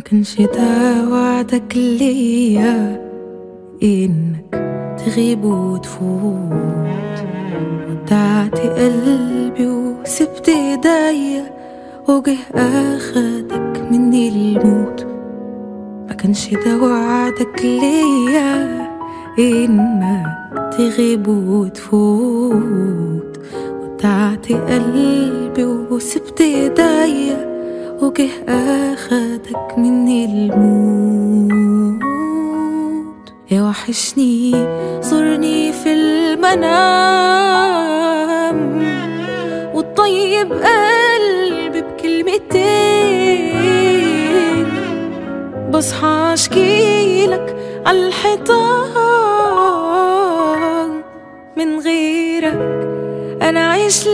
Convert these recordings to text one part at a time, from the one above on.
كانش ده وعدك ليا انك تغيب وتفوت ودعت قلبي وسبت ايديا وجه اخدك مني الموت ما كانش ده وعدك ليا انك تغيب وتفوت ودعت قلبي وسبت ايديا وجه اخدك مني الموت يا وحشني زورني في المنام وتطيب قلبي بكلمتين بصحى اشكيلك عالحيطان من غيرك انا عايش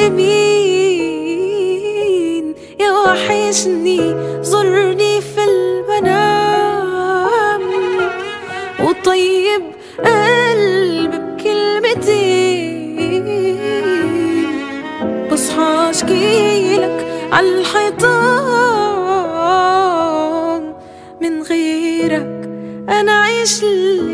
لمين يا وحشني زورني في المنام وطيب قلبي بكلمتين بصحى اشكيلك عالحيطان من غيرك انا عايش